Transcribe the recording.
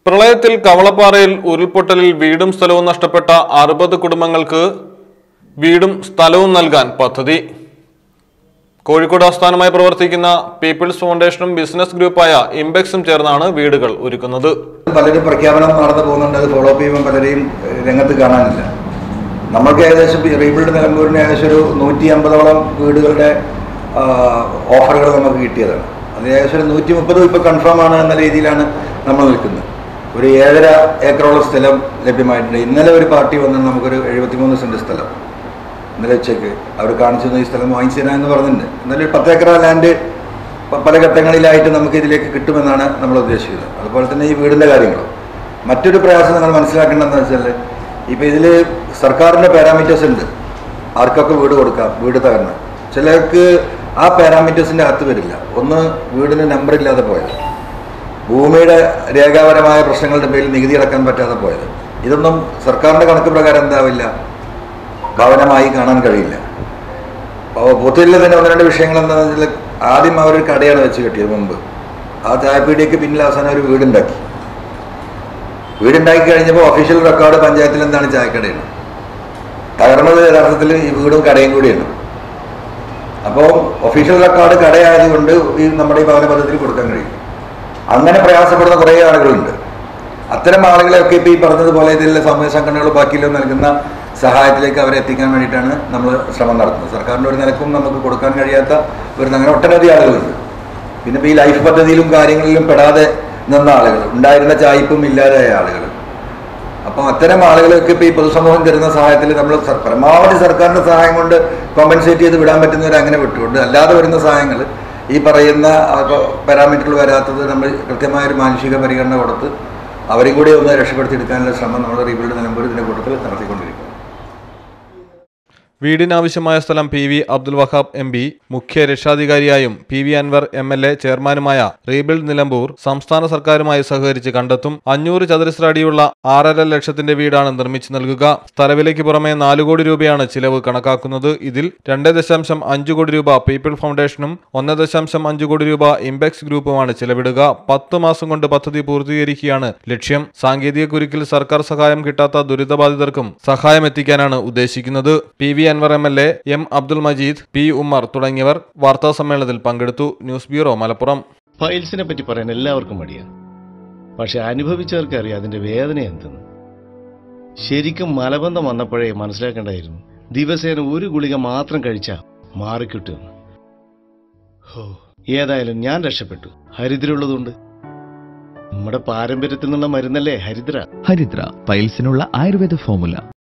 പ്രളയത്തിൽ കവളപ്പാറയിൽ ഉരുൾപൊട്ടലിൽ വീടും സ്ഥലവും നഷ്ടപ്പെട്ട അറുപത് കുടുംബങ്ങൾക്ക് വീടും സ്ഥലവും നൽകാൻ പദ്ധതി കോഴിക്കോട് ആസ്ഥാനമായി പ്രവർത്തിക്കുന്ന പീപ്പിൾസ് ഫൗണ്ടേഷനും ബിസിനസ് ഗ്രൂപ്പായ ഇംബെക്സും ചേർന്നാണ് വീടുകൾ ഒരുക്കുന്നത് പലരും പ്രഖ്യാപനം നടന്നു പോകുന്നുണ്ട് അത് ഫോളോ അപ്പ് ചെയ്യുമ്പോൾ പലരെയും ഏഹ്, രംഗത്ത് കാണാനില്ല നമ്മൾക്ക് ഏകദേശം റീബിൽഡ് നിലമ്പൂരിന് ഏകദേശം ഒരു നൂറ്റി അമ്പതോളം വീടുകളുടെ ഓഫറുകൾ നമുക്ക് കിട്ടിയതാണ് അത് ഏകദേശം ഒരു നൂറ്റി മുപ്പത് ഇപ്പോൾ കൺഫേം ആണ് എന്ന രീതിയിലാണ് നമ്മൾ നിൽക്കുന്നത് ഒരു ഏഴര ഏക്കറോളം സ്ഥലം ലഭ്യമായിട്ടുണ്ട് ഇന്നലെ ഒരു പാർട്ടി വന്നിട്ട് നമുക്കൊരു എഴുപത്തിമൂന്ന് സെൻറ്റ് സ്ഥലം ഇന്നലെ ഉച്ചയ്ക്ക് അവർ കാണിച്ചു തന്ന ഈ സ്ഥലം വാങ്ങിച്ചു തരാമെന്ന് പറഞ്ഞിട്ടുണ്ട് എന്നാലും ഒരു പത്ത് ഏക്കർ ലാൻഡ് പ- പല ഘട്ടങ്ങളിലായിട്ട് നമുക്ക് ഇതിലേക്ക് കിട്ടുമെന്നാണ് നമ്മൾ ഉദ്ദേശിക്കുന്നത് അതുപോലെ തന്നെ ഈ വീടിൻ്റെ കാര്യങ്ങളും മറ്റൊരു പ്രയാസം നിങ്ങൾ മനസ്സിലാക്കേണ്ടതെന്ന് വെച്ചാൽ ഇപ്പോൾ ഇതിൽ സർക്കാരിൻ്റെ പാരാമീറ്റേഴ്സ് ഉണ്ട് ആർക്കൊക്കെ വീട് കൊടുക്കാം വീട് തകർന്ന് ചിലർക്ക് ആ പാരാമീറ്റേഴ്സിൻ്റെ അകത്ത് വരില്ല ഒന്ന് വീടിന് നമ്പർ ഇല്ലാതെ പോയത് ഭൂമിയുടെ രേഖാപരമായ പ്രശ്നങ്ങളുടെ പേരിൽ നികുതി അടക്കാൻ പറ്റാതെ പോയത് ഇതൊന്നും സർക്കാരിൻ്റെ കണക്ക് പ്രകാരം എന്താവില്ല ഭവനമായി കാണാൻ കഴിയില്ല അപ്പോൾ പൊതുവിൽ തന്നെ ഒന്ന് രണ്ട് വിഷയങ്ങൾ എന്താണെന്ന് വെച്ചാൽ ആദ്യം അവരൊരു കടയാണ് വെച്ച് കെട്ടിയത് മുമ്പ് ആ ചായപ്പീടിയക്ക് പിന്നിൽ അവസാനം ഒരു വീടുണ്ടാക്കി വീടുണ്ടാക്കി കഴിഞ്ഞപ്പോൾ ഒഫീഷ്യൽ റെക്കോർഡ് പഞ്ചായത്തിൽ എന്താണ് ചായക്കടയാണ് തകർന്നത് യഥാർത്ഥത്തിൽ ഈ വീടും കടയും കൂടിയാണ് അപ്പോൾ ഒഫീഷ്യൽ റെക്കോർഡ് കടയായതുകൊണ്ട് ഈ നമ്മുടെ ഈ ഭവന പദ്ധതിയിൽ കൊടുക്കാൻ കഴിയും അങ്ങനെ പ്രയാസപ്പെടുന്ന കുറേ ആളുകളുണ്ട് അത്തരം ആളുകളെയൊക്കെ ഇപ്പോൾ ഈ പറഞ്ഞതുപോലെ ഇതിലുള്ള സാമൂഹ്യ സംഘടനകൾ ബാക്കിയെല്ലാം നൽകുന്ന സഹായത്തിലേക്ക് അവരെ എത്തിക്കാൻ വേണ്ടിയിട്ടാണ് നമ്മൾ ശ്രമം നടത്തുന്നത് സർക്കാരിൻ്റെ ഒരു നിലക്കും നമുക്ക് കൊടുക്കാൻ കഴിയാത്ത ഒരു അങ്ങനെ ഒട്ടനവധി ആളുകളുണ്ട് പിന്നെ ഇപ്പോൾ ഈ ലൈഫ് പദ്ധതിയിലും കാര്യങ്ങളിലും പെടാതെ നിന്ന ആളുകൾ ഉണ്ടായിരുന്ന ചായ്പും ഇല്ലാതായ ആളുകൾ അപ്പോൾ അത്തരം ആളുകൾക്ക് ഇപ്പോൾ ഈ പൊതുസമൂഹം തരുന്ന സഹായത്തിൽ നമ്മൾ സർ- പരമാവധി സർക്കാരിൻ്റെ സഹായം കൊണ്ട് കോമ്പൻസേറ്റ് ചെയ്ത് വിടാൻ പറ്റുന്നവരെ അങ്ങനെ വിട്ടുകൊണ്ട് അല്ലാതെ വരുന്ന സഹായങ്ങൾ ഈ പറയുന്ന പാരാമീറ്ററിൽ വരാത്തത് നമ്മൾ കൃത്യമായൊരു മാനുഷിക പരിഗണന കൊടുത്ത് അവരെയും കൂടി ഒന്ന് രക്ഷപ്പെടുത്തിയെടുക്കാനുള്ള ശ്രമം നമ്മൾ റീബിൽഡ് നിലമ്പൂർ ഇതിൻ്റെ കൂട്ടത്തിൽ നടത്തിക്കൊണ്ടിരിക്കുന്നു വീടിനാവശ്യമായ സ്ഥലം P V Abdul Wahab M P മുഖ്യ രക്ഷാധികാരിയായും P V Anwar M L A ചെയർമാനുമായ റീബിൽഡ് നിലമ്പൂർ സംസ്ഥാന സർക്കാരുമായി സഹകരിച്ച് കണ്ടെത്തും അഞ്ഞൂറ് ചതുരശ്ര അടിയുള്ള ആറര ലക്ഷത്തിന്റെ വീടാണ് നിർമ്മിച്ചു നൽകുക സ്ഥലവിലയ്ക്ക് പുറമെ നാല് കോടി രൂപയാണ് ചിലവ് കണക്കാക്കുന്നത് ഇതിൽ രണ്ട് ദശാംശം അഞ്ച് കോടി രൂപ പീപ്പിൾ ഫൗണ്ടേഷനും ഒന്ന് ദശാംശം അഞ്ച് കോടി രൂപ ഇംബെക്സ് ഗ്രൂപ്പുമാണ് ചിലവിടുക പത്ത് മാസം കൊണ്ട് പദ്ധതി പൂർത്തീകരിക്കുകയാണ് ലക്ഷ്യം സാങ്കേതിക കുരുക്കിൽ സർക്കാർ സഹായം കിട്ടാത്ത ദുരിതബാധിതർക്കും സഹായം എത്തിക്കാനാണ് ഉദ്ദേശിക്കുന്നത് P V Anwar M L A M Abdul Majeed P Ummer തുടങ്ങിയവർ വാർത്താ സമ്മേളനത്തിൽ പങ്കെടുത്തു ന്യൂസ് ബ്യൂറോ മലപ്പുറം ഫയൽസിനെ പറ്റി പറയാൻ എല്ലാവർക്കും മടിയാണ് പക്ഷെ അനുഭവിച്ചവർക്ക് അറിയാം അതിന്റെ വേദന എന്തെന്ന് ശരിക്കും മലബന്ധം വന്നപ്പോഴേ മനസ്സിലാക്കേണ്ടായിരുന്നു ദിവസേന ഒരു ഗുളിക മാത്രം കഴിച്ചാൽ മാറിക്കിട്ടുമെന്ന് ഹോ ഏതായാലും ഞാൻ രക്ഷപ്പെട്ടു ഹരിദ്രയുള്ളതുകൊണ്ട് നമ്മുടെ പാരമ്പര്യത്തിൽ നിന്നുള്ള മരുന്നല്ലേ ഹരിദ്ര ഹരിദ്ര പൈൽസിനുള്ള ആയുർവേദ ഫോമുല